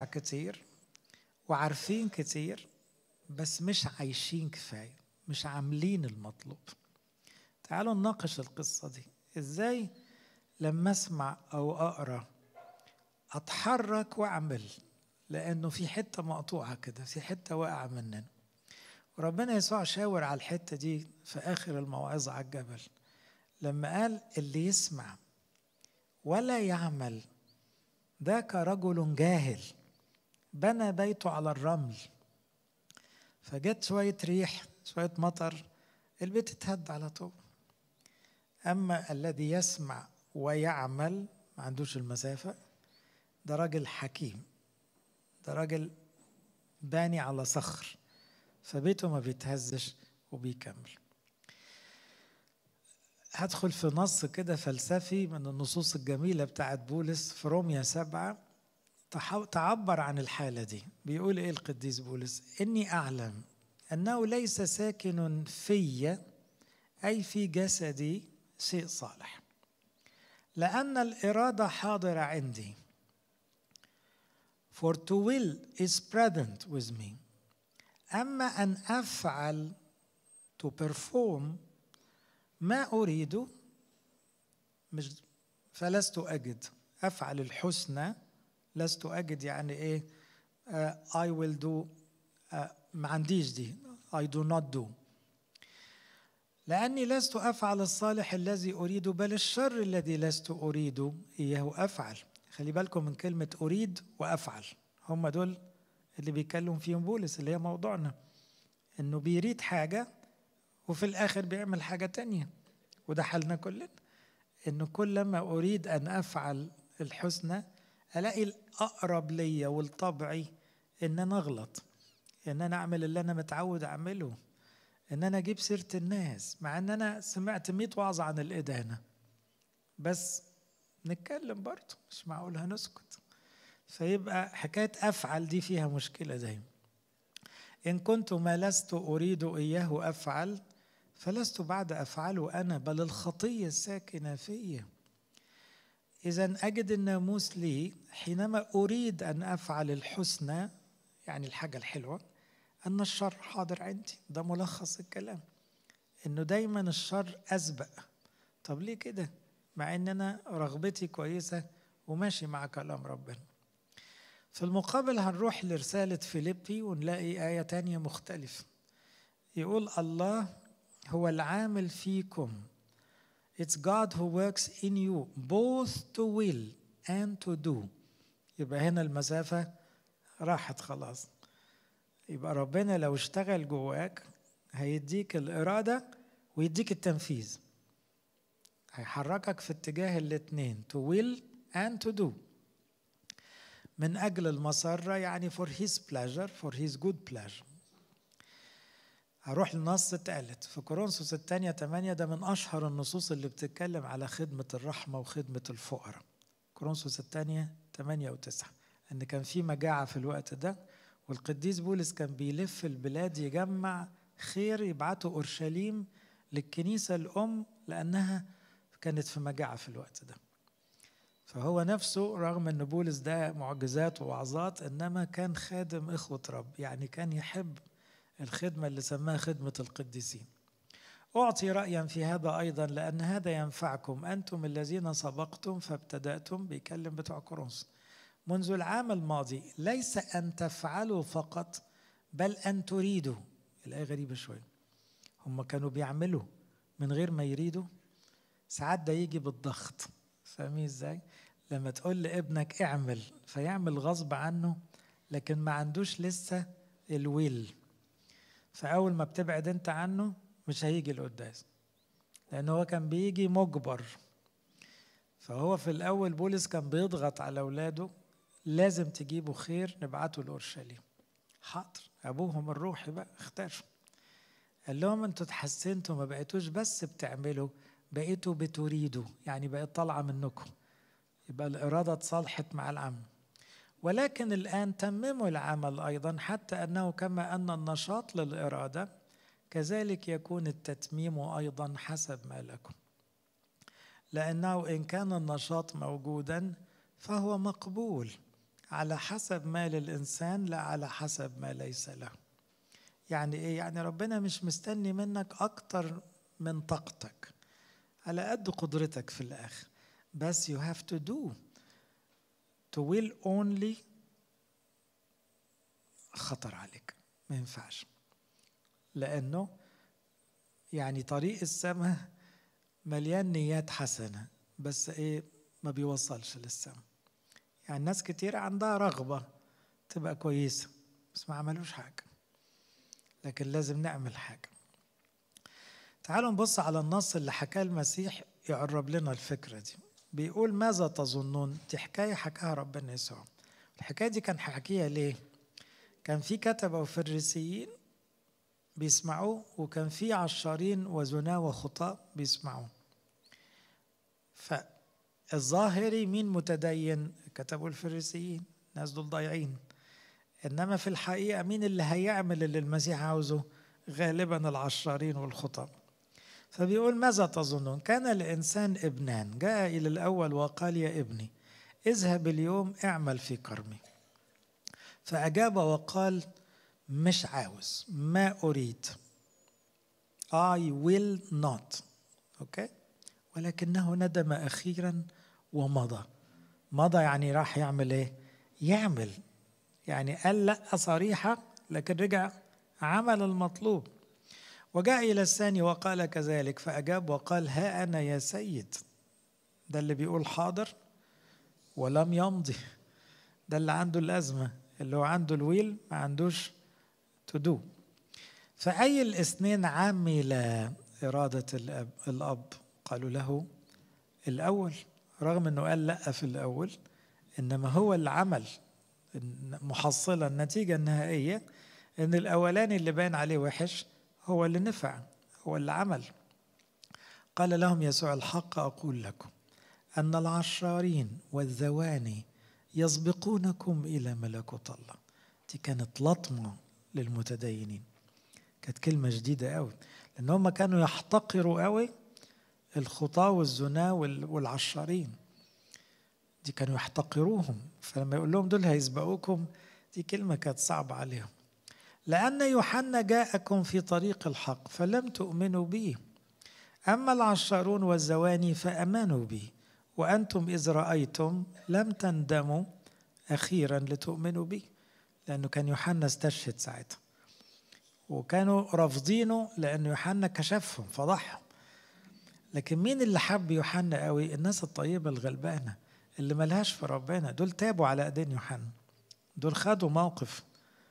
كتير وعارفين كتير بس مش عايشين كفاية مش عاملين المطلوب تعالوا نناقش القصة دي ازاي لما اسمع او اقرا اتحرك واعمل لانه في حته مقطوعه كده في حته واقعه مننا وربنا يسوع شاور على الحته دي في اخر الموعظه على الجبل لما قال اللي يسمع ولا يعمل ذاك رجل جاهل بنى بيته على الرمل فجت شويه ريح شويه مطر البيت اتهد على طول اما الذي يسمع ويعمل ما عندوش المسافه ده راجل حكيم ده راجل باني على صخر فبيته ما بيتهزش وبيكمل هدخل في نص كده فلسفي من النصوص الجميلة بتاعت بولس في روميا سبعة تعبر عن الحالة دي بيقول إيه القديس بولس إني أعلم أنه ليس ساكن في أي في جسدي شيء صالح لأن الإرادة حاضرة عندي For to will is present with me. أما أن أفعل to perform ما أريد مش فلست أجد أفعل الحسنى لست أجد يعني إيه uh, I will do uh, ما عنديش دي I do not do لأني لست أفعل الصالح الذي أريد بل الشر الذي لست أريد إياه أفعل خلي بالكم من كلمة أريد وأفعل هم دول اللي بيتكلم فيهم بولس اللي هي موضوعنا إنه بيريد حاجة وفي الآخر بيعمل حاجة تانية وده حالنا كلنا إنه كلما أريد أن أفعل الحسنى ألاقي الأقرب ليا والطبعي إن أنا أغلط إن أنا أعمل اللي أنا متعود أعمله إن أنا أجيب سيرة الناس مع إن أنا سمعت 100 وعظة عن الإدانة بس نتكلم برضه مش معقول هنسكت فيبقى حكاية أفعل دي فيها مشكلة دايما إن كنت ما لست أريد إياه أفعل فلست بعد أفعله أنا بل الخطية الساكنة فيا إذا أجد الناموس لي حينما أريد أن أفعل الحسنى يعني الحاجة الحلوة أن الشر حاضر عندي ده ملخص الكلام إنه دايما الشر أسبق طب ليه كده؟ مع ان انا رغبتي كويسه وماشي مع كلام ربنا في المقابل هنروح لرسالة فيليبي ونلاقي آية تانية مختلفة يقول الله هو العامل فيكم It's God who works in you both to will and to do يبقى هنا المسافة راحت خلاص يبقى ربنا لو اشتغل جواك هيديك الإرادة ويديك التنفيذ هيحركك في اتجاه الاتنين to will and to do من أجل المسرة يعني for his pleasure for his good pleasure هروح للنص الثالث في كورنثوس الثانية 8 ده من أشهر النصوص اللي بتتكلم على خدمة الرحمة وخدمة الفقراء كورنثوس الثانية 8 و9 إن كان في مجاعة في الوقت ده والقديس بولس كان بيلف البلاد يجمع خير يبعته أورشليم للكنيسة الأم لأنها كانت في مجاعة في الوقت ده فهو نفسه رغم ان بولس ده معجزات ووعظات انما كان خادم اخوة رب يعني كان يحب الخدمة اللي سماها خدمة القديسين أعطي رأيا في هذا أيضا لأن هذا ينفعكم أنتم الذين سبقتم فابتدأتم بيكلم بتوع كورنثوس منذ العام الماضي ليس أن تفعلوا فقط بل أن تريدوا الآية غريبة شوية هم كانوا بيعملوا من غير ما يريدوا ساعات ده يجي بالضغط فاهمين ازاي لما تقول لابنك اعمل فيعمل غصب عنه لكن ما عندوش لسه الويل فاول ما بتبعد انت عنه مش هيجي لقدام لان هو كان بيجي مجبر فهو في الاول بولس كان بيضغط على اولاده لازم تجيبوا خير نبعته لاورشليم حاضر ابوهم الروحي بقى اختاروا قال لهم انتوا اتحسنتوا ما بقيتوش بس بتعملوا بقيتوا بتريدوا يعني بقت طالعه منكم يبقى الاراده اتصالحت مع العمل ولكن الان تمموا العمل ايضا حتى انه كما ان النشاط للاراده كذلك يكون التتميم ايضا حسب ما لكم لانه ان كان النشاط موجودا فهو مقبول على حسب ما للإنسان لا على حسب ما ليس له يعني إيه؟ يعني ربنا مش مستني منك أكتر من طاقتك على قد قدرتك في الآخر بس you have to do to will only خطر عليك ما ينفعش لأنه يعني طريق السماء مليان نيات حسنة بس إيه ما بيوصلش للسماء يعني ناس كتير عندها رغبة تبقى كويسة بس ما عملوش حاجة لكن لازم نعمل حاجة تعالوا نبص على النص اللي حكاه المسيح يقرب لنا الفكرة دي بيقول ماذا تظنون دي حكاية حكاها ربنا يسوع الحكاية دي كان حكيها ليه كان في كتبة وفريسيين بيسمعوه وكان في عشارين وزنا وخطاء بيسمعوه فالظاهري مين متدين كتبوا الفريسيين الناس دول ضايعين انما في الحقيقه مين اللي هيعمل اللي المسيح عاوزه غالبا العشارين والخطاء فبيقول ماذا تظنون كان الانسان ابنان جاء الى الاول وقال يا ابني اذهب اليوم اعمل في كرمي فاجاب وقال مش عاوز ما اريد I will not اوكي ولكنه ندم اخيرا ومضى مضى يعني راح يعمل ايه يعمل يعني قال لا صريحة لكن رجع عمل المطلوب وجاء إلى الثاني وقال كذلك فأجاب وقال ها أنا يا سيد ده اللي بيقول حاضر ولم يمضي ده اللي عنده الأزمة اللي هو عنده الويل ما عندوش تدو فأي الاثنين عمل إرادة الأب, الأب قالوا له الأول رغم أنه قال لا في الأول إنما هو اللي عمل محصلة النتيجة النهائية إن الأولاني اللي باين عليه وحش هو اللي نفع هو اللي عمل قال لهم يسوع الحق أقول لكم أن العشارين والذواني يسبقونكم إلى ملكوت الله دي كانت لطمة للمتدينين كانت كلمة جديدة قوي لأن هم كانوا يحتقروا قوي الخطاة والزنا والعشارين دي كانوا يحتقروهم فلما يقول لهم دول هيسبقوكم دي كلمة كانت صعبة عليهم لأن يوحنا جاءكم في طريق الحق فلم تؤمنوا به أما العشارون والزواني فأمنوا به وأنتم إذ رأيتم لم تندموا أخيرا لتؤمنوا به لأنه كان يوحنا استشهد ساعتها وكانوا رافضينه لأن يوحنا كشفهم فضحهم لكن مين اللي حب يوحنا قوي الناس الطيبة الغلبانة اللي ملهاش في ربنا دول تابوا على ايدين يوحنا دول خدوا موقف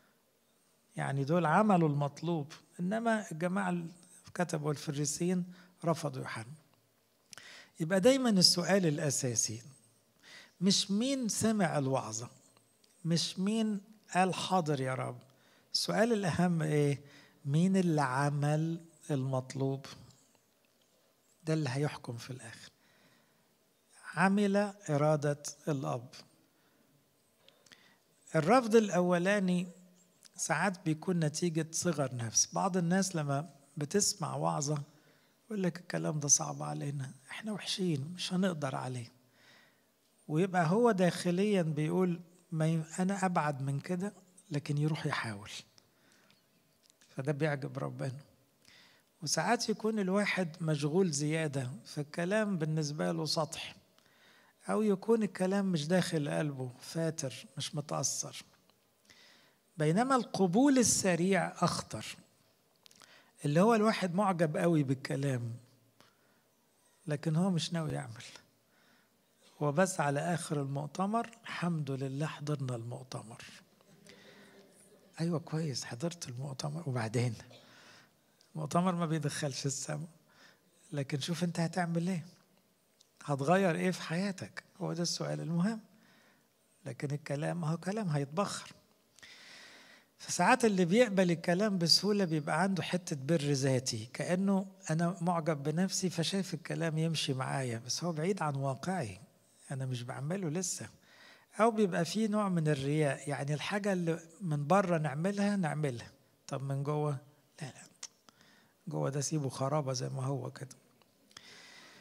يعني دول عملوا المطلوب انما الجماعه كتبوا الفريسيين رفضوا يوحنا يبقى دايما السؤال الاساسي مش مين سمع الوعظه مش مين قال حاضر يا رب السؤال الاهم ايه مين اللي عمل المطلوب ده اللي هيحكم في الاخر عمل إرادة الأب الرفض الأولاني ساعات بيكون نتيجة صغر نفس بعض الناس لما بتسمع وعظة يقول لك الكلام ده صعب علينا احنا وحشين مش هنقدر عليه ويبقى هو داخليا بيقول ما انا ابعد من كده لكن يروح يحاول فده بيعجب ربنا وساعات يكون الواحد مشغول زيادة فالكلام بالنسبة له سطحي أو يكون الكلام مش داخل قلبه فاتر مش متأثر بينما القبول السريع أخطر اللي هو الواحد معجب قوي بالكلام لكن هو مش ناوي يعمل هو بس على آخر المؤتمر الحمد لله حضرنا المؤتمر أيوة كويس حضرت المؤتمر وبعدين المؤتمر ما بيدخلش السما لكن شوف انت هتعمل ايه هتغير ايه في حياتك هو ده السؤال المهم لكن الكلام هو كلام هيتبخر فساعات اللي بيقبل الكلام بسهوله بيبقى عنده حته بر ذاتي كانه انا معجب بنفسي فشايف الكلام يمشي معايا بس هو بعيد عن واقعي انا مش بعمله لسه او بيبقى فيه نوع من الرياء يعني الحاجه اللي من بره نعملها نعملها طب من جوه لا لا جوه ده سيبه خرابه زي ما هو كده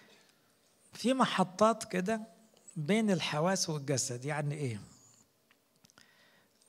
في محطات كده بين الحواس والجسد يعني ايه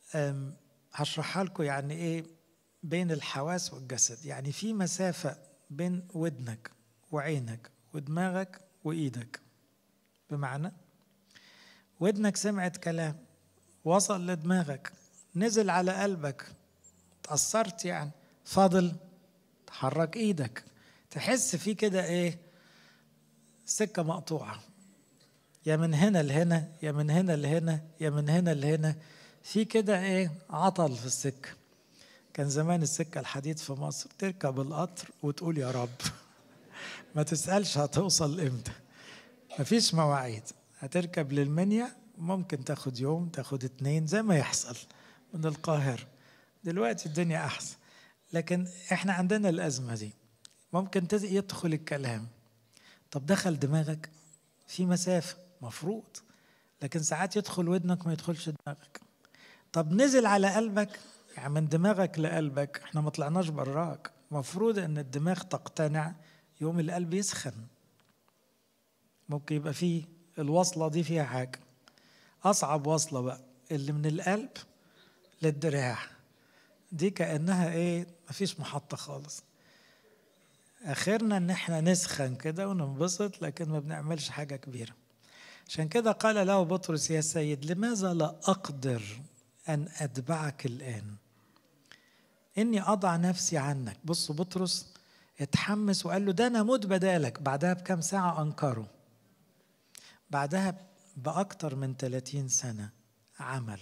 هشرحها لكم يعني ايه بين الحواس والجسد يعني في مسافة بين ودنك وعينك ودماغك وإيدك بمعنى ودنك سمعت كلام وصل لدماغك نزل على قلبك تأثرت يعني فاضل تحرك ايدك تحس في كده ايه سكة مقطوعة يا من هنا لهنا يا من هنا لهنا يا من هنا لهنا في كده ايه عطل في السكة كان زمان السكة الحديد في مصر تركب القطر وتقول يا رب ما تسألش هتوصل امتى مفيش مواعيد هتركب للمنيا ممكن تاخد يوم تاخد اتنين زي ما يحصل من القاهرة دلوقتي الدنيا أحسن لكن احنا عندنا الأزمة دي ممكن يدخل الكلام طب دخل دماغك في مسافة مفروض لكن ساعات يدخل ودنك ما يدخلش دماغك طب نزل على قلبك يعني من دماغك لقلبك احنا ما طلعناش براك مفروض ان الدماغ تقتنع يوم القلب يسخن ممكن يبقى فيه الوصلة دي فيها حاجة أصعب وصلة بقى اللي من القلب للدراع دي كأنها إيه مفيش محطة خالص آخرنا إن إحنا نسخن كده وننبسط لكن ما بنعملش حاجة كبيرة عشان كده قال له بطرس يا سيد لماذا لا أقدر أن أتبعك الآن إني أضع نفسي عنك بص بطرس اتحمس وقال له ده أنا أموت بدالك بعدها بكم ساعة أنكره بعدها بأكتر من 30 سنة عمل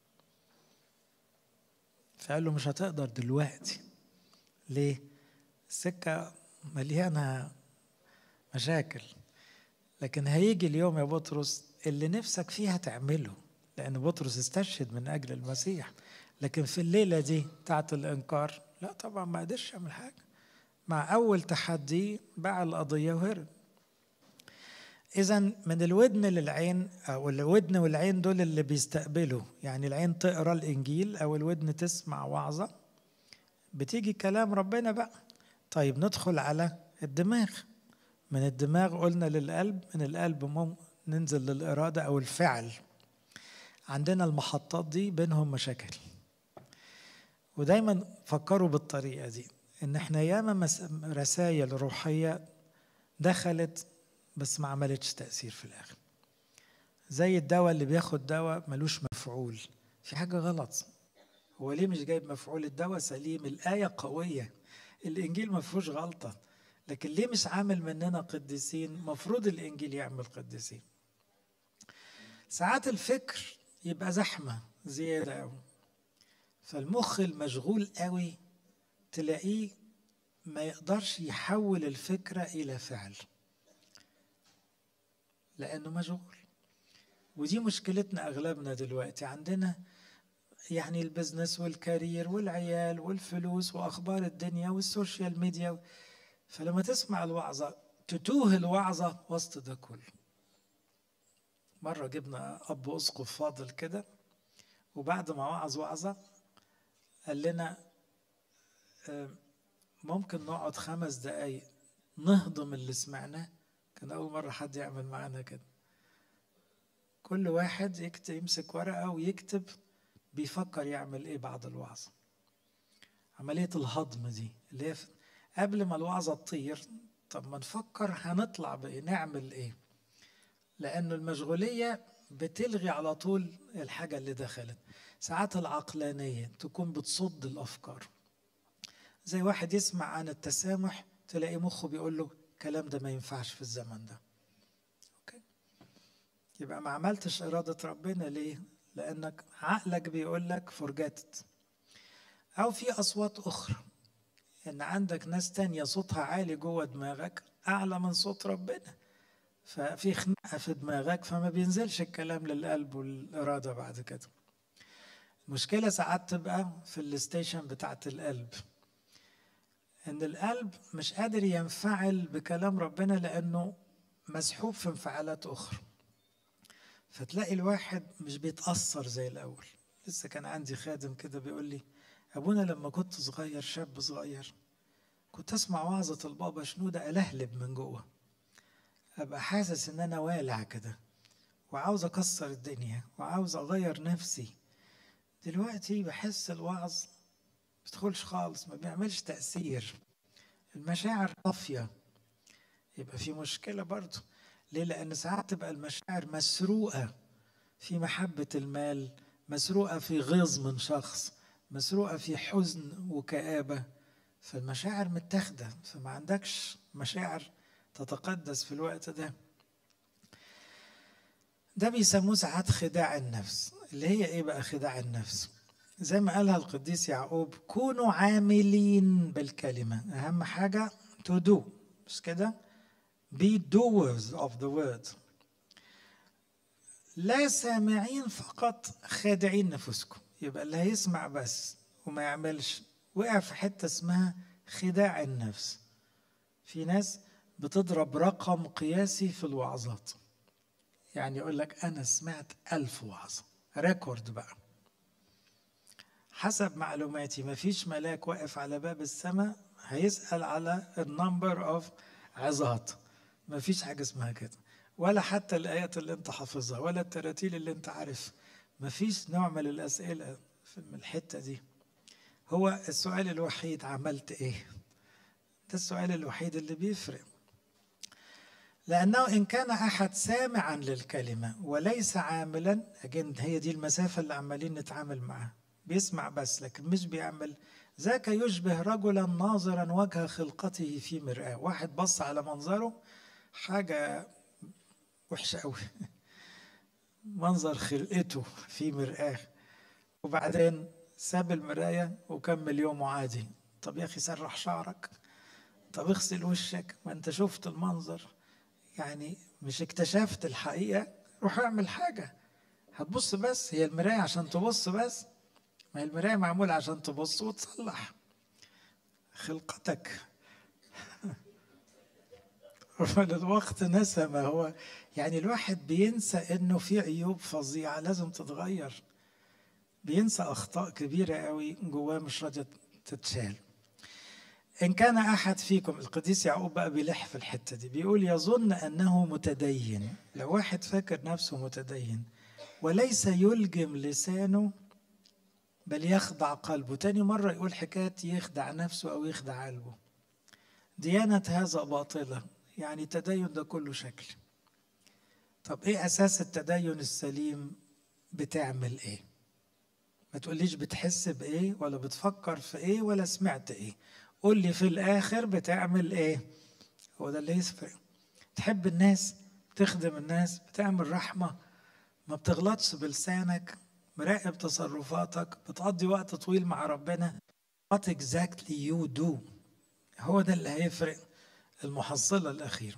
فقال له مش هتقدر دلوقتي ليه السكة مليانة مشاكل لكن هيجي اليوم يا بطرس اللي نفسك فيها تعمله لأن بطرس استشهد من أجل المسيح لكن في الليلة دي بتاعت الإنكار لا طبعا ما قدرش يعمل حاجة مع أول تحدي باع القضية وهرب إذا من الودن للعين أو الودن والعين دول اللي بيستقبلوا يعني العين تقرا الإنجيل أو الودن تسمع وعظة بتيجي كلام ربنا بقى طيب ندخل على الدماغ من الدماغ قلنا للقلب من القلب ممكن ننزل للإرادة أو الفعل عندنا المحطات دي بينهم مشاكل ودايما فكروا بالطريقة دي إن إحنا ياما رسائل روحية دخلت بس ما عملتش تأثير في الآخر زي الدواء اللي بياخد دواء ملوش مفعول في حاجة غلط هو ليه مش جايب مفعول الدواء سليم الآية قوية الإنجيل ما فيهوش غلطة لكن ليه مش عامل مننا قديسين مفروض الإنجيل يعمل قديسين ساعات الفكر يبقى زحمة زيادة أوي فالمخ المشغول قوي تلاقيه ما يقدرش يحول الفكرة إلى فعل لأنه مشغول ودي مشكلتنا أغلبنا دلوقتي عندنا يعني البزنس والكارير والعيال والفلوس وأخبار الدنيا والسوشيال ميديا فلما تسمع الوعظة تتوه الوعظة وسط ده كله مرة جبنا أب أسقف فاضل كده وبعد ما وعظ وعظة قال لنا ممكن نقعد خمس دقايق نهضم اللي سمعناه كان أول مرة حد يعمل معانا كده كل واحد يكتب يمسك ورقة ويكتب بيفكر يعمل إيه بعد الوعظة عملية الهضم دي اللي هي قبل ما الوعظة تطير طب ما نفكر هنطلع بإيه نعمل إيه لأنه المشغولية بتلغي على طول الحاجة اللي دخلت ساعات العقلانية تكون بتصد الأفكار زي واحد يسمع عن التسامح تلاقي مخه بيقول له الكلام ده ما ينفعش في الزمن ده أوكي. يبقى ما عملتش إرادة ربنا ليه لأنك عقلك بيقول لك فرجتت أو في أصوات أخرى إن عندك ناس تانية صوتها عالي جوه دماغك أعلى من صوت ربنا ففي خناقة في دماغك فما بينزلش الكلام للقلب والإرادة بعد كده المشكلة ساعات تبقى في الستيشن بتاعت القلب ان القلب مش قادر ينفعل بكلام ربنا لانه مسحوب في انفعالات اخرى فتلاقي الواحد مش بيتاثر زي الاول لسه كان عندي خادم كده بيقول لي ابونا لما كنت صغير شاب صغير كنت اسمع وعظة البابا شنودة ألهلب من جوه أبقى حاسس إن أنا والع كده وعاوز أكسر الدنيا وعاوز أغير نفسي دلوقتي بحس الوعظ بيدخلش خالص ما بيعملش تأثير المشاعر طافية يبقى في مشكلة برضه ليه؟ لأن ساعات تبقى المشاعر مسروقة في محبة المال مسروقة في غيظ من شخص مسروقة في حزن وكآبة فالمشاعر متاخدة فما عندكش مشاعر تتقدس في الوقت ده ده بيسموه ساعات خداع النفس اللي هي ايه بقى خداع النفس زي ما قالها القديس يعقوب كونوا عاملين بالكلمة أهم حاجة to do مش كده be doers of the word لا سامعين فقط خادعين نفوسكم يبقى اللي هيسمع بس وما يعملش وقع في حتة اسمها خداع النفس في ناس بتضرب رقم قياسي في الوعظات يعني يقول لك أنا سمعت ألف وعظة ريكورد بقى حسب معلوماتي ما فيش ملاك واقف على باب السماء هيسأل على النمبر اوف عظات ما فيش حاجة اسمها كده ولا حتى الآيات اللي انت حافظها ولا التراتيل اللي انت عارف ما فيش نوع من الأسئلة في الحتة دي هو السؤال الوحيد عملت ايه ده السؤال الوحيد اللي بيفرق لأنه إن كان أحد سامعا للكلمة وليس عاملا أجن هي دي المسافة اللي عمالين نتعامل معاها بيسمع بس لكن مش بيعمل ذاك يشبه رجلا ناظرا وجه خلقته في مرآة واحد بص على منظره حاجة وحشة قوي منظر خلقته في مرآة وبعدين ساب المراية وكمل يومه عادي طب يا أخي سرح شعرك طب اغسل وشك ما انت شفت المنظر يعني مش اكتشفت الحقيقة روح اعمل حاجة هتبص بس هي المراية عشان تبص بس ما هي المراية معمولة عشان تبص وتصلح خلقتك الوقت نسى ما هو يعني الواحد بينسى انه في عيوب فظيعة لازم تتغير بينسى اخطاء كبيرة قوي جواه مش راضية تتشال إن كان أحد فيكم القديس يعقوب بقى بيلح في الحتة دي بيقول يظن أنه متدين لو واحد فاكر نفسه متدين وليس يلجم لسانه بل يخدع قلبه تاني مرة يقول حكاية يخدع نفسه أو يخدع قلبه ديانة هذا باطلة يعني التدين ده كله شكل طب ايه اساس التدين السليم بتعمل ايه ما تقوليش بتحس بايه ولا بتفكر في ايه ولا سمعت ايه قول لي في الاخر بتعمل ايه هو ده اللي يفرق تحب الناس بتخدم الناس بتعمل رحمه ما بتغلطش بلسانك مراقب تصرفاتك بتقضي وقت طويل مع ربنا what exactly you do هو ده اللي هيفرق المحصلة الأخيرة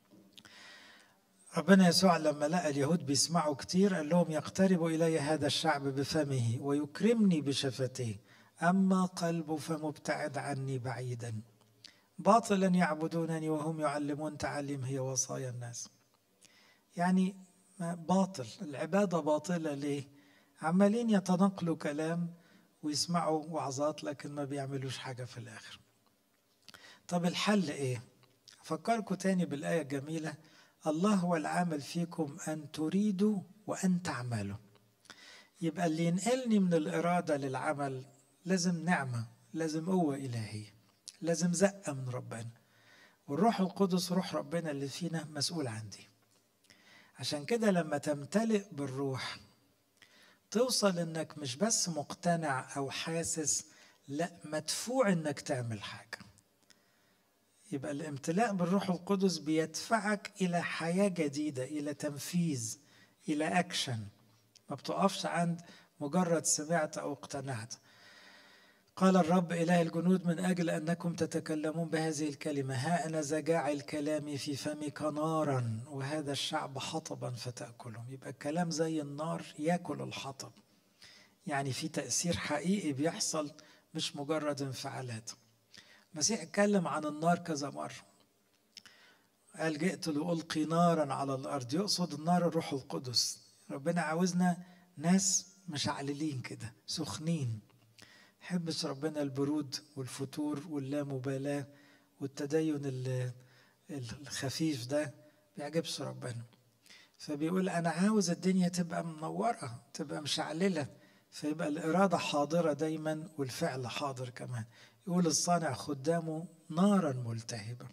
ربنا يسوع لما لقى اليهود بيسمعوا كتير قال لهم يقترب إلي هذا الشعب بفمه ويكرمني بشفتيه أما قلبه فمبتعد عني بعيدا باطلا يعبدونني وهم يعلمون تعليم هي وصايا الناس يعني باطل العبادة باطلة ليه عمالين يتنقلوا كلام ويسمعوا وعظات لكن ما بيعملوش حاجة في الآخر طب الحل إيه أفكركم تاني بالآية الجميلة الله هو العامل فيكم أن تريدوا وأن تعملوا يبقى اللي ينقلني من الإرادة للعمل لازم نعمة لازم قوة إلهية لازم زقة من ربنا والروح القدس روح ربنا اللي فينا مسؤول عندي عشان كده لما تمتلئ بالروح توصل انك مش بس مقتنع او حاسس لا مدفوع انك تعمل حاجه يبقى الامتلاء بالروح القدس بيدفعك الى حياه جديده الى تنفيذ الى اكشن ما بتقفش عند مجرد سمعت او اقتنعت قال الرب إله الجنود من أجل أنكم تتكلمون بهذه الكلمة ها أنا جاعل كلامي في فمك نارا وهذا الشعب حطبا فتأكلهم يبقى الكلام زي النار يأكل الحطب يعني في تأثير حقيقي بيحصل مش مجرد انفعالات المسيح اتكلم عن النار كذا مرة قال جئت لألقي نارا على الأرض يقصد النار الروح القدس ربنا عاوزنا ناس مشعللين كده سخنين يحبش ربنا البرود والفتور واللامبالاة والتدين الخفيف ده بيعجبش ربنا فبيقول أنا عاوز الدنيا تبقى منورة تبقى مشعللة فيبقى الإرادة حاضرة دايما والفعل حاضر كمان يقول الصانع خدامه نارا ملتهبة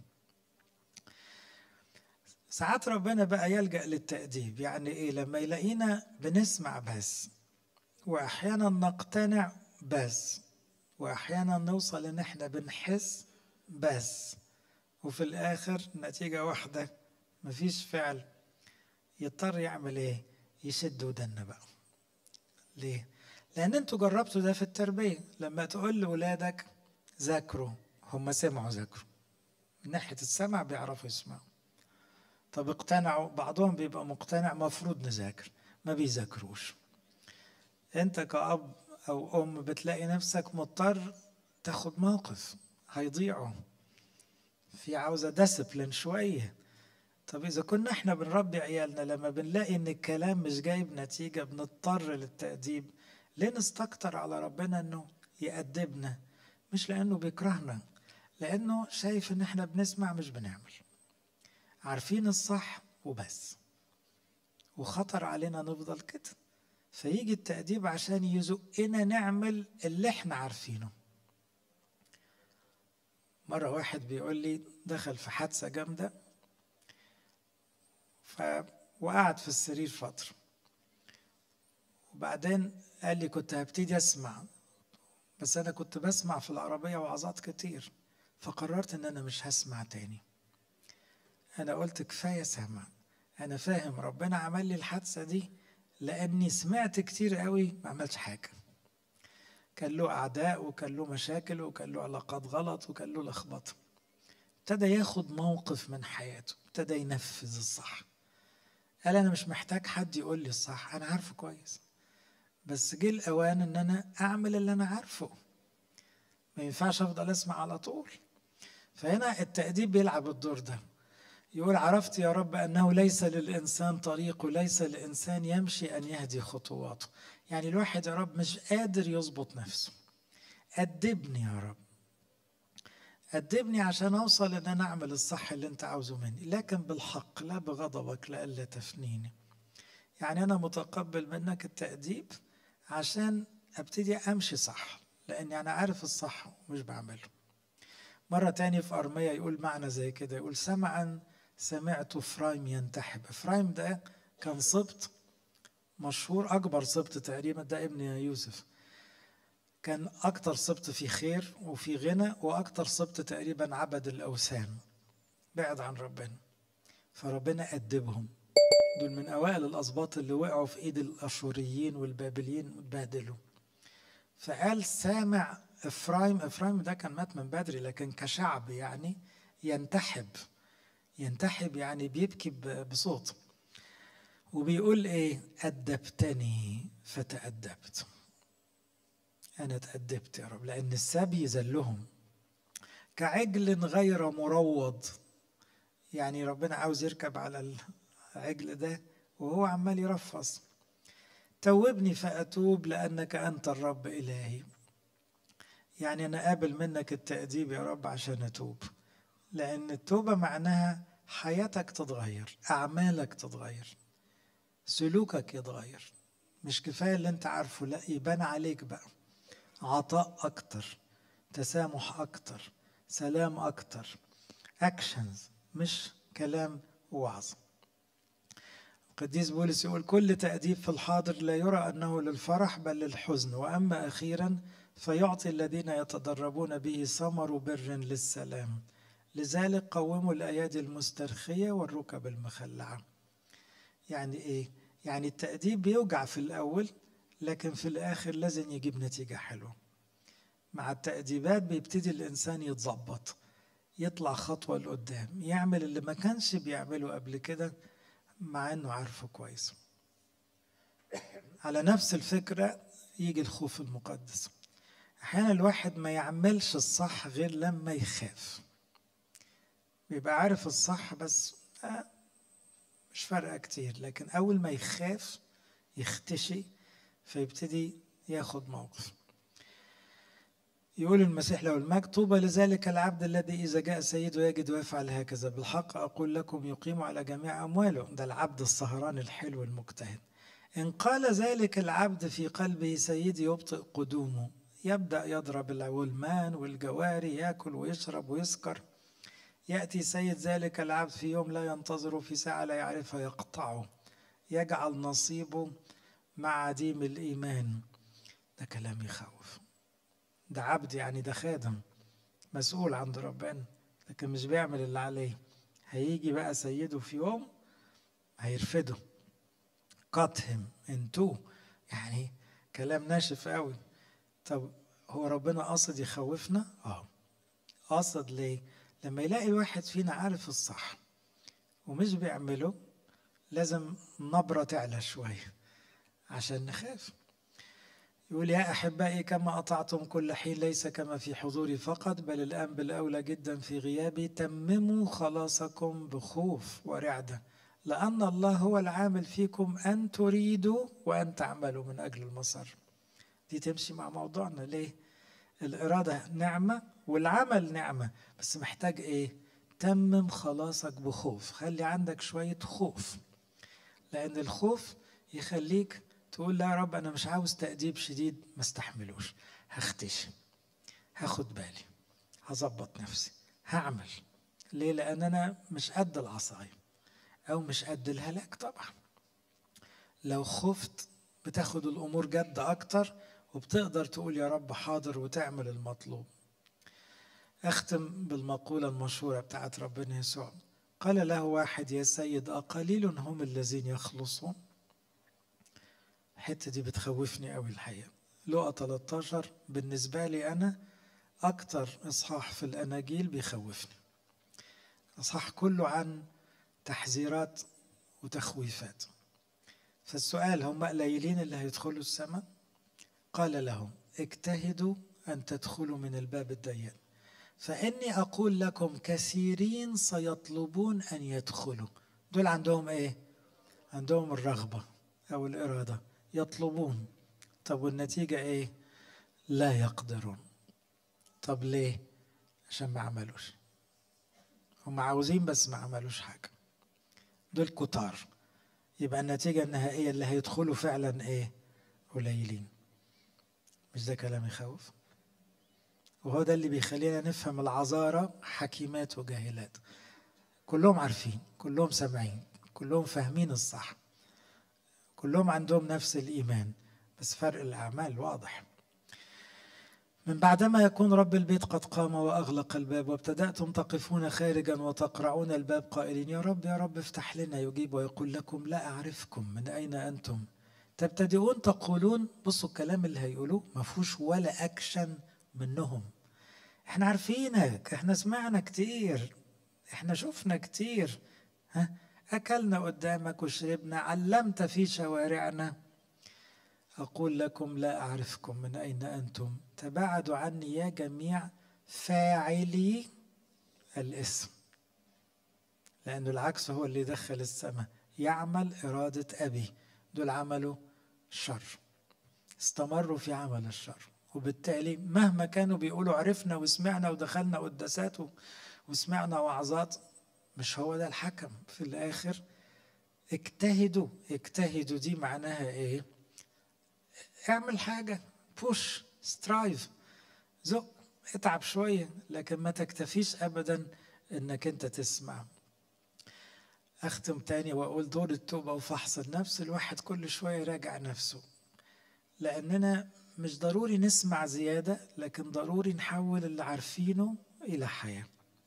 ساعات ربنا بقى يلجأ للتأديب يعني إيه لما يلاقينا بنسمع بس وأحيانا نقتنع بس وأحيانا نوصل إن إحنا بنحس بس وفي الآخر نتيجة واحدة مفيش فعل يضطر يعمل إيه يشد ودنا بقى ليه لأن أنتوا جربتوا ده في التربية لما تقول لأولادك ذاكروا هم سمعوا ذاكروا من ناحية السمع بيعرفوا يسمعوا طب اقتنعوا بعضهم بيبقى مقتنع مفروض نذاكر ما بيذاكروش انت كأب او ام بتلاقي نفسك مضطر تاخد موقف هيضيعوا في عاوزة ديسبلين شوية طب إذا كنا احنا بنربي عيالنا لما بنلاقي إن الكلام مش جايب نتيجة بنضطر للتأديب ليه نستكتر على ربنا إنه يأدبنا مش لأنه بيكرهنا لأنه شايف إن احنا بنسمع مش بنعمل عارفين الصح وبس وخطر علينا نفضل كده فيجي التأديب عشان يزقنا نعمل اللي احنا عارفينه مرة واحد بيقول لي دخل في حادثة جامدة ف وقعد في السرير فترة وبعدين قال لي كنت هبتدي أسمع بس أنا كنت بسمع في العربية وعظات كتير فقررت إن أنا مش هسمع تاني أنا قلت كفاية سمع أنا فاهم ربنا عمل لي الحادثة دي لأني سمعت كتير قوي ما عملش حاجة كان له أعداء وكان له مشاكل وكان له علاقات غلط وكان له لخبطة ابتدى ياخد موقف من حياته ابتدى ينفذ الصح قال أنا مش محتاج حد يقول لي الصح أنا عارفه كويس بس جه الأوان إن أنا أعمل اللي أنا عارفه ما ينفعش أفضل أسمع على طول فهنا التأديب بيلعب الدور ده يقول عرفت يا رب أنه ليس للإنسان طريق وليس للإنسان يمشي أن يهدي خطواته يعني الواحد يا رب مش قادر يظبط نفسه أدبني يا رب أدبني عشان أوصل إن أنا أعمل الصح اللي أنت عاوزه مني لكن بالحق لا بغضبك لألا تفنيني يعني أنا متقبل منك التأديب عشان أبتدي أمشي صح لأني أنا عارف الصح ومش بعمله مرة تاني في أرمية يقول معنى زي كده يقول سمعا سمعت فرايم ينتحب فرايم ده كان سبط مشهور أكبر سبط تقريبا ده ابن يوسف كان أكتر سبط في خير وفي غنى وأكتر سبط تقريبا عبد الأوثان بعد عن ربنا فربنا أدبهم دول من أوائل الأسباط اللي وقعوا في إيد الأشوريين والبابليين واتبهدلوا فقال سامع إفرايم إفرايم ده كان مات من بدري لكن كشعب يعني ينتحب ينتحب يعني بيبكي بصوت وبيقول ايه أدبتني فتأدبت أنا تأدبت يا رب لأن السبي ذلهم كعجل غير مروض يعني ربنا عاوز يركب على العجل ده وهو عمال يرفص توبني فأتوب لأنك أنت الرب إلهي يعني أنا قابل منك التأديب يا رب عشان أتوب لأن التوبة معناها حياتك تتغير أعمالك تتغير سلوكك يتغير مش كفاية اللي انت عارفه لا يبان عليك بقى عطاء أكتر تسامح أكتر سلام أكتر أكشنز مش كلام وعظ القديس بولس يقول كل تأديب في الحاضر لا يرى أنه للفرح بل للحزن وأما أخيرا فيعطي الذين يتدربون به ثمر بر للسلام لذلك قوموا الأيادي المسترخية والركب المخلعة يعني إيه؟ يعني التأديب بيوجع في الأول لكن في الآخر لازم يجيب نتيجة حلوة مع التأديبات بيبتدي الإنسان يتظبط يطلع خطوة لقدام يعمل اللي ما كانش بيعمله قبل كده مع إنه عارفه كويس على نفس الفكرة يجي الخوف المقدس أحيانا الواحد ما يعملش الصح غير لما يخاف بيبقى عارف الصح بس آه مش فارقة كتير لكن أول ما يخاف يختشي فيبتدي ياخد موقف يقول المسيح له المجد طوبى لذلك العبد الذي إذا جاء سيده يجد ويفعل هكذا بالحق أقول لكم يقيم على جميع أمواله ده العبد السهران الحلو المجتهد إن قال ذلك العبد في قلبه سيدي يبطئ قدومه يبدأ يضرب الولمان والجواري يأكل ويشرب ويسكر يأتي سيد ذلك العبد في يوم لا ينتظره في ساعة لا يعرفها يقطعه يجعل نصيبه مع عديم الإيمان ده كلام يخوف ده عبد يعني ده خادم مسؤول عند ربنا لكن مش بيعمل اللي عليه هيجي بقى سيده في يوم هيرفده قطهم انتو يعني كلام ناشف قوي طب هو ربنا قصد يخوفنا اه قصد ليه لما يلاقي الواحد فينا عارف الصح ومش بيعمله لازم نبرة تعلى شوية عشان نخاف يقول يا أحبائي كما أطعتم كل حين ليس كما في حضوري فقط بل الآن بالأولى جدا في غيابي تمموا خلاصكم بخوف ورعدة لأن الله هو العامل فيكم أن تريدوا وأن تعملوا من أجل المصر دي تمشي مع موضوعنا ليه الإرادة نعمة والعمل نعمة بس محتاج إيه تمم خلاصك بخوف خلي عندك شوية خوف لأن الخوف يخليك تقول لا يا رب أنا مش عاوز تأديب شديد ما استحملوش هختشي هاخد بالي هظبط نفسي هعمل ليه لأن أنا مش قد العصاية أو مش قد الهلاك طبعا لو خفت بتاخد الأمور جد أكتر وبتقدر تقول يا رب حاضر وتعمل المطلوب أختم بالمقولة المشهورة بتاعت ربنا يسوع قال له واحد يا سيد أقليل هم الذين يخلصون الحتة دي بتخوفني قوي الحقيقة لقى 13 بالنسبة لي أنا أكتر إصحاح في الأناجيل بيخوفني إصحاح كله عن تحذيرات وتخويفات فالسؤال هم قليلين اللي هيدخلوا السماء قال لهم اجتهدوا أن تدخلوا من الباب الضيق فإني أقول لكم كثيرين سيطلبون أن يدخلوا دول عندهم إيه؟ عندهم الرغبة أو الإرادة يطلبون طب والنتيجة إيه؟ لا يقدرون طب ليه؟ عشان ما عملوش هم عاوزين بس ما عملوش حاجة دول كتار يبقى النتيجة النهائية اللي هيدخلوا فعلا إيه؟ قليلين مش ده كلام يخوف؟ وهو ده اللي بيخلينا نفهم العذارى حكيمات وجاهلات كلهم عارفين كلهم سامعين كلهم فاهمين الصح كلهم عندهم نفس الإيمان بس فرق الأعمال واضح من بعدما يكون رب البيت قد قام وأغلق الباب وابتدأتم تقفون خارجا وتقرعون الباب قائلين يا رب يا رب افتح لنا يجيب ويقول لكم لا أعرفكم من أين أنتم تبتدئون تقولون بصوا الكلام اللي هيقولوه ما فيهوش ولا أكشن منهم احنا عارفينك احنا سمعنا كتير احنا شفنا كتير ها أكلنا قدامك وشربنا علمت في شوارعنا أقول لكم لا أعرفكم من أين أنتم تباعدوا عني يا جميع فاعلي الاسم لأنه العكس هو اللي دخل السماء يعمل إرادة أبي دول عملوا شر استمروا في عمل الشر وبالتالي مهما كانوا بيقولوا عرفنا وسمعنا ودخلنا قداسات وسمعنا وعظات مش هو ده الحكم في الآخر اجتهدوا اجتهدوا دي معناها ايه اعمل حاجة بوش سترايف زق اتعب شوية لكن ما تكتفيش أبدا انك انت تسمع اختم تاني واقول دور التوبة وفحص النفس الواحد كل شوية يراجع نفسه لأننا مش ضروري نسمع زيادة لكن ضروري نحول اللي عارفينه إلى حياة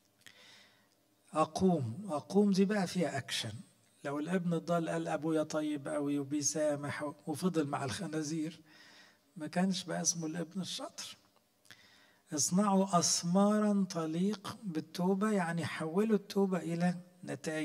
أقوم أقوم دي بقى فيها أكشن لو الابن الضال قال أبويا طيب قوي وبيسامح وفضل مع الخنازير ما كانش بقى اسمه الابن الشاطر اصنعوا أثمارا تليق بالتوبة يعني حولوا التوبة إلى نتائج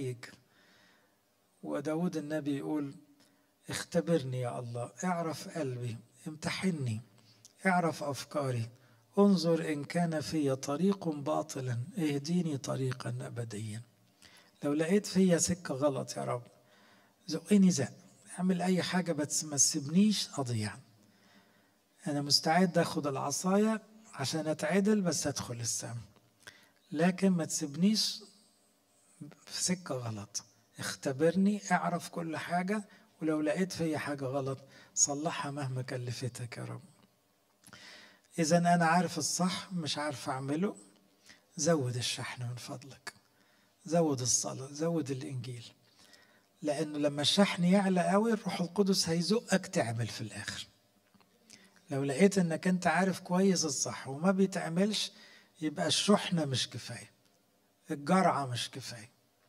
وداود النبي يقول اختبرني يا الله اعرف قلبي امتحني اعرف أفكاري انظر إن كان في طريق باطلا اهديني طريقا أبديا لو لقيت فيا سكة غلط يا رب زقني زق اعمل أي حاجة بس ما تسيبنيش أضيع أنا مستعد أخد العصاية عشان أتعدل بس أدخل السم لكن ما تسيبنيش في سكة غلط اختبرني اعرف كل حاجة ولو لقيت فيا حاجة غلط صلحها مهما كلفتك يا رب إذا أنا عارف الصح مش عارف أعمله زود الشحن من فضلك زود الصلاة زود الإنجيل لأنه لما الشحن يعلى قوي الروح القدس هيزقك تعمل في الآخر لو لقيت انك انت عارف كويس الصح وما بيتعملش يبقى الشحنة مش كفاية الجرعة مش كفاية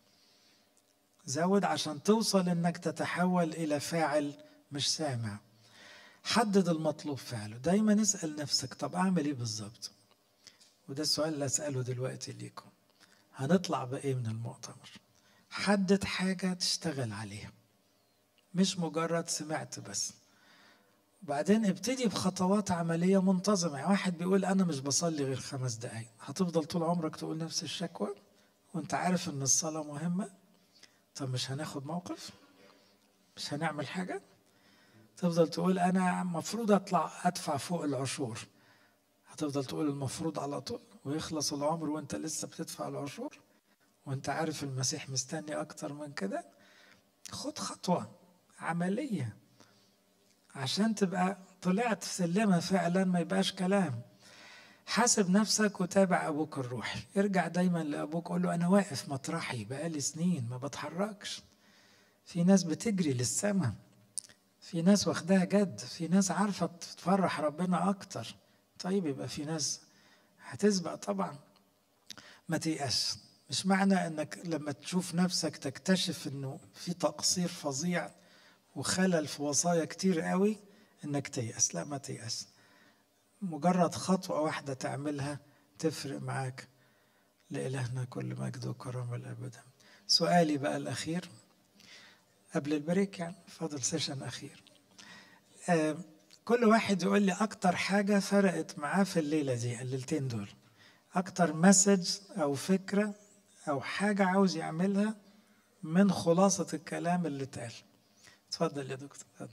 زود عشان توصل انك تتحول الى فاعل مش سامع حدد المطلوب فعله دايما اسأل نفسك طب اعمل ايه بالظبط وده السؤال اللي اسأله دلوقتي ليكم هنطلع بايه من المؤتمر حدد حاجة تشتغل عليها مش مجرد سمعت بس وبعدين ابتدي بخطوات عملية منتظمة يعني واحد بيقول أنا مش بصلي غير خمس دقايق هتفضل طول عمرك تقول نفس الشكوى وانت عارف ان الصلاة مهمة طب مش هناخد موقف مش هنعمل حاجة تفضل تقول أنا المفروض أطلع أدفع فوق العشور هتفضل تقول المفروض على طول ويخلص العمر وانت لسه بتدفع العشور وانت عارف المسيح مستني أكتر من كده خد خطوة عملية عشان تبقى طلعت في سلمة فعلا ما يبقاش كلام حاسب نفسك وتابع أبوك الروحي ارجع دايما لأبوك قول له أنا واقف مطرحي بقالي سنين ما بتحركش في ناس بتجري للسماء في ناس واخداها جد في ناس عارفة تفرح ربنا أكتر طيب يبقى في ناس هتسبق طبعا ما تيأس مش معنى انك لما تشوف نفسك تكتشف انه في تقصير فظيع وخلل في وصايا كتير قوي انك تيأس لا ما تيأس مجرد خطوة واحدة تعملها تفرق معاك لإلهنا كل مجد وكرم الأبد سؤالي بقى الأخير قبل البريك يعني فاضل سيشن أخير آه كل واحد يقول لي أكتر حاجة فرقت معاه في الليلة دي الليلتين دول أكتر مسج أو فكرة أو حاجة عاوز يعملها من خلاصة الكلام اللي اتقال اتفضل يا دكتور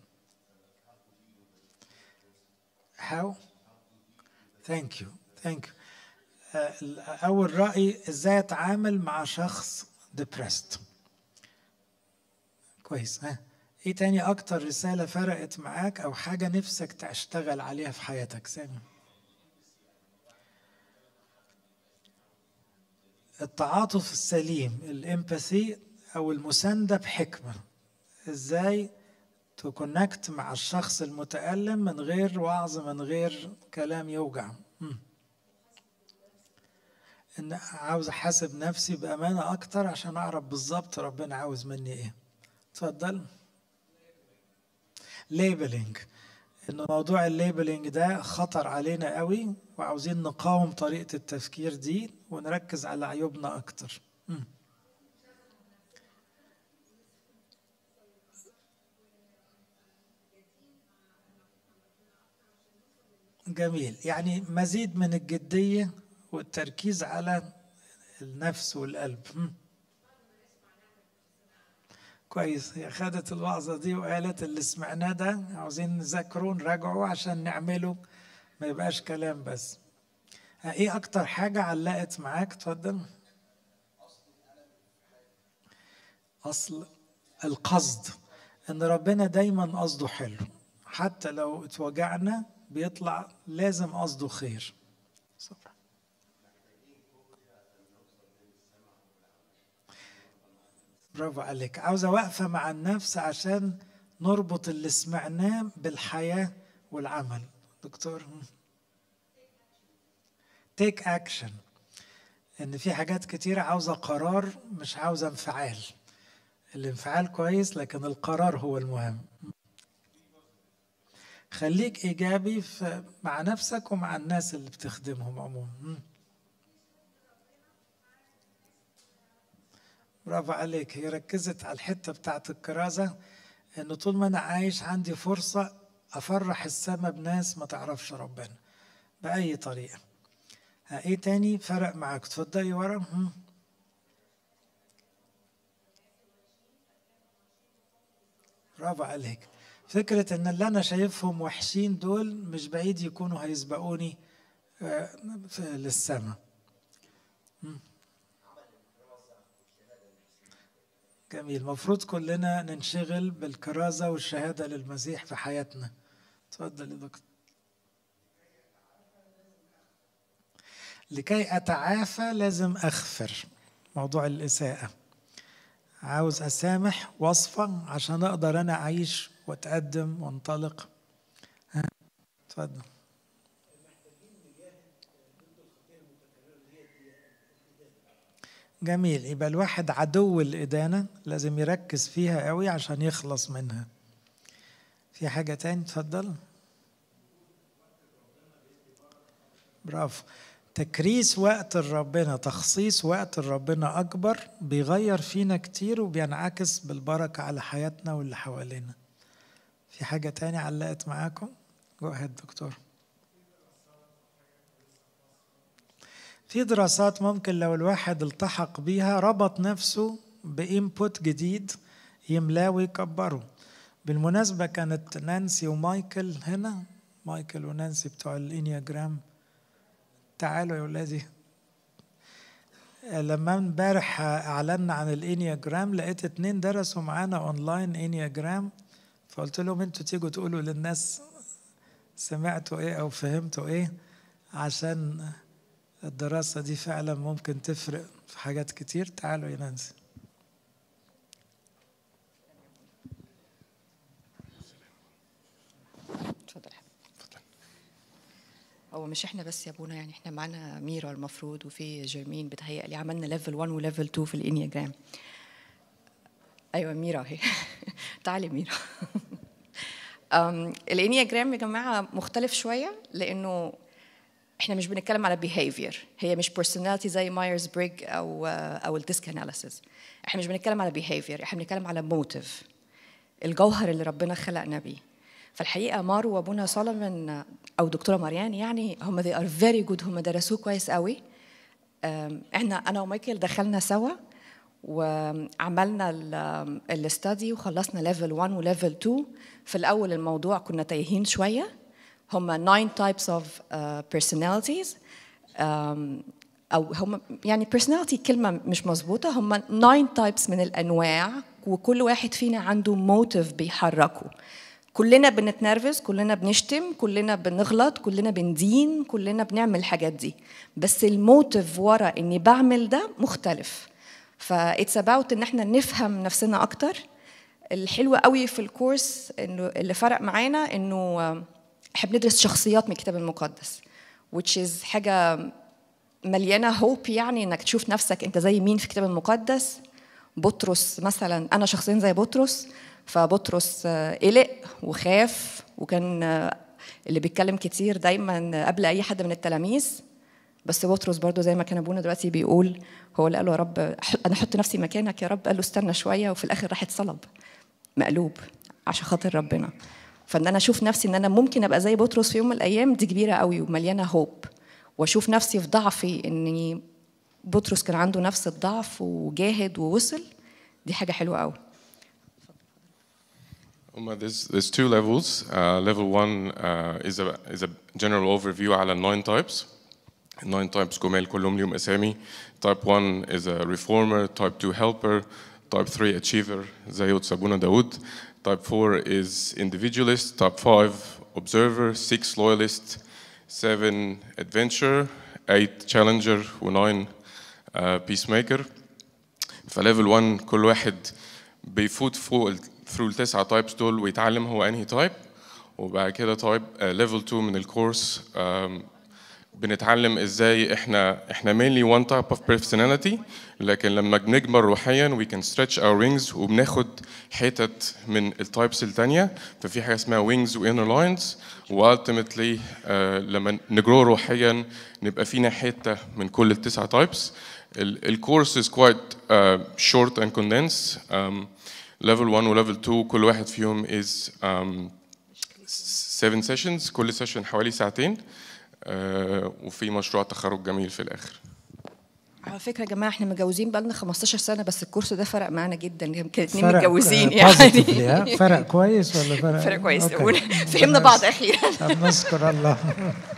How? Thank you. Thank you. أول رأي إزاي أتعامل مع شخص depressed. كويس ها إيه تاني أكتر رسالة فرقت معاك أو حاجة نفسك تشتغل عليها في حياتك سامي؟ التعاطف السليم الامباثي أو المساندة بحكمة إزاي تكونكت مع الشخص المتألم من غير وعظ من غير كلام يوجع ان عاوز احاسب نفسي بامانه اكتر عشان اعرف بالظبط ربنا عاوز مني ايه اتفضل ليبلينج ان موضوع الليبلينج ده خطر علينا قوي وعاوزين نقاوم طريقه التفكير دي ونركز على عيوبنا اكتر م. جميل يعني مزيد من الجدية والتركيز على النفس والقلب م. كويس هي خدت الوعظة دي وقالت اللي سمعناه ده عاوزين نذاكره نراجعه عشان نعمله ما يبقاش كلام بس ايه اكتر حاجة علقت معاك اتفضل اصل القصد ان ربنا دايما قصده حلو حتى لو اتوجعنا بيطلع لازم قصده خير صبر. برافو عليك عاوزة واقفة مع النفس عشان نربط اللي سمعناه بالحياة والعمل دكتور تيك اكشن ان في حاجات كتيرة عاوزة قرار مش عاوزة انفعال الانفعال كويس لكن القرار هو المهم خليك ايجابي مع نفسك ومع الناس اللي بتخدمهم عموما برافو عليك هي ركزت على الحته بتاعت الكرازه انه طول ما انا عايش عندي فرصه افرح السما بناس ما تعرفش ربنا باي طريقه ها ايه تاني فرق معاك اتفضلي ورا برافو عليك فكرة إن اللي أنا شايفهم وحشين دول مش بعيد يكونوا هيسبقوني للسماء جميل المفروض كلنا ننشغل بالكرازة والشهادة للمسيح في حياتنا اتفضل يا دكتور لكي أتعافى لازم أغفر موضوع الإساءة عاوز أسامح وصفا عشان أقدر أنا أعيش وأتقدم وأنطلق اتفضل جميل يبقى الواحد عدو الإدانة لازم يركز فيها قوي عشان يخلص منها في حاجة تاني اتفضل برافو تكريس وقت ربنا تخصيص وقت ربنا أكبر بيغير فينا كتير وبينعكس بالبركة على حياتنا واللي حوالينا في حاجة تاني علقت معاكم جو دكتور في دراسات ممكن لو الواحد التحق بيها ربط نفسه بإنبوت جديد يملاه ويكبره بالمناسبة كانت نانسي ومايكل هنا مايكل ونانسي بتوع الإنياجرام تعالوا يا ولادي لما امبارح اعلنا عن الانياجرام لقيت اتنين درسوا معانا اونلاين انياجرام فقلت لهم انتوا تيجوا تقولوا للناس سمعتوا ايه او فهمتوا ايه عشان الدراسة دي فعلا ممكن تفرق في حاجات كتير تعالوا يا نانسي اتفضل هو مش احنا بس يا ابونا يعني احنا معانا ميرا المفروض وفي جيرمين بتهيألي عملنا ليفل 1 وليفل 2 في الانياجرام ايوه ميرا اهي تعالي ميرا الانياجرام يا جماعه مختلف شويه لانه احنا مش بنتكلم على behavior هي مش personality زي مايرز بريج او او الديسك اناليسيس احنا مش بنتكلم على behavior احنا بنتكلم على موتيف الجوهر اللي ربنا خلقنا بيه فالحقيقه مارو وابونا سولomon او دكتوره مريان يعني هم they are very good هم درسوه كويس قوي احنا انا ومايكل دخلنا سوا وعملنا الاستادي وخلصنا ليفل 1 وليفل 2 في الاول الموضوع كنا تايهين شويه هم 9 types of uh, personalities um, او هم يعني personality كلمه مش مظبوطه هم 9 types من الانواع وكل واحد فينا عنده موتيف بيحركه كلنا بنتنرفز كلنا بنشتم كلنا بنغلط كلنا بندين كلنا بنعمل الحاجات دي بس الموتيف ورا اني بعمل ده مختلف فاتس اباوت ان احنا نفهم نفسنا اكتر الحلو قوي في الكورس انه اللي فرق معانا انه احنا بندرس شخصيات من الكتاب المقدس which is حاجه مليانه هوب يعني انك تشوف نفسك انت زي مين في الكتاب المقدس بطرس مثلا انا شخصيا زي بطرس فبطرس قلق وخاف وكان اللي بيتكلم كتير دايما قبل اي حد من التلاميذ بس بطرس برضو زي ما كان ابونا دلوقتي بيقول هو اللي قال له يا رب انا احط نفسي مكانك يا رب قال له استنى شويه وفي الاخر راح اتصلب مقلوب عشان خاطر ربنا فان انا اشوف نفسي ان انا ممكن ابقى زي بطرس في يوم من الايام دي كبيره قوي ومليانه هوب واشوف نفسي في ضعفي اني بطرس كان عنده نفس الضعف وجاهد ووصل دي حاجه حلوه قوي Um, there's, there's two levels. Uh, level one uh, is, a, is a general overview على nine types. Nine types جمال كلهم ليهم أسامي. Type one is a reformer. Type two helper. Type three achiever زي وتسابونا داود. Type four is individualist. Type five observer. Six loyalist. Seven adventurer. Eight challenger. ونine uh, peacemaker. فليفل 1 كل واحد بيفوت فوق ثرو التسعة تايبس دول ويتعلم هو انهي تايب وبعد كده تايب ليفل 2 من الكورس بنتعلم ازاي احنا احنا mainly one type of personality لكن لما بنكبر روحيا we can stretch our wings وبناخد حتت من التايبس التانية ففي حاجة اسمها wings و inner lines والتيمتلي uh, لما نجرو روحيا نبقى فينا حتة من كل التسعة تايبس الكورس is quite uh, short and condensed um, level 1 و level 2 كل واحد فيهم is um, 7 sessions كل سيشن حوالي ساعتين uh, وفي مشروع تخرج جميل في الاخر على فكره يا جماعه احنا متجوزين بقالنا 15 سنه بس الكورس ده فرق معانا جدا يمكن اتنين فرق متجوزين positively، يعني ها؟ فرق كويس ولا فرق فرق كويس أوكي. نقول فهمنا بعض اخيرا طب نشكر الله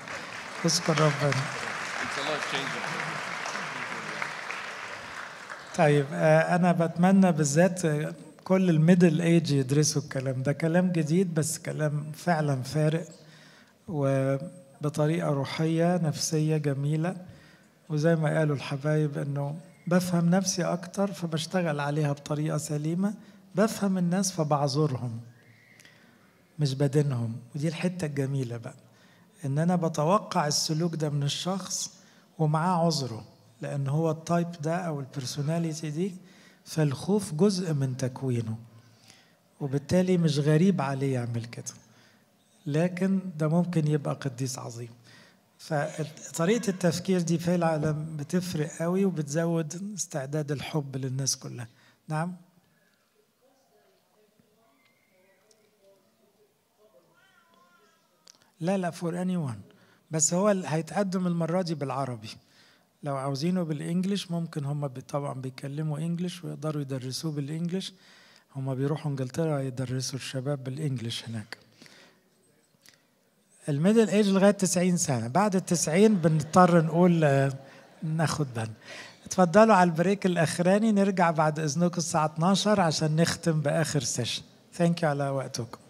نشكر ربنا طيب آه، انا بتمنى بالذات آه، كل الميدل ايج يدرسوا الكلام ده كلام جديد بس كلام فعلا فارق وبطريقه روحيه نفسيه جميله وزي ما قالوا الحبايب انه بفهم نفسي اكتر فبشتغل عليها بطريقه سليمه بفهم الناس فبعذرهم مش بدينهم ودي الحته الجميله بقى ان انا بتوقع السلوك ده من الشخص ومعاه عذره لان هو التايب ده او البرسوناليتي دي فالخوف جزء من تكوينه وبالتالي مش غريب عليه يعمل كده لكن ده ممكن يبقى قديس عظيم فطريقة التفكير دي فعلا بتفرق قوي وبتزود استعداد الحب للناس كلها نعم لا لا فور اني ون بس هو ال- هيتقدم المرة دي بالعربي لو عاوزينه بالانجلش ممكن هم بي- طبعا بيتكلموا انجلش ويقدروا يدرسوه بالانجلش هم بيروحوا انجلترا يدرسوا الشباب بالانجلش هناك الميدل ايج لغايه 90 سنه بعد ال 90 بنضطر نقول آه، ناخد بالنا اتفضلوا على البريك الاخراني نرجع بعد اذنكم الساعه 12 عشان نختم باخر سيشن ثانك يو على وقتكم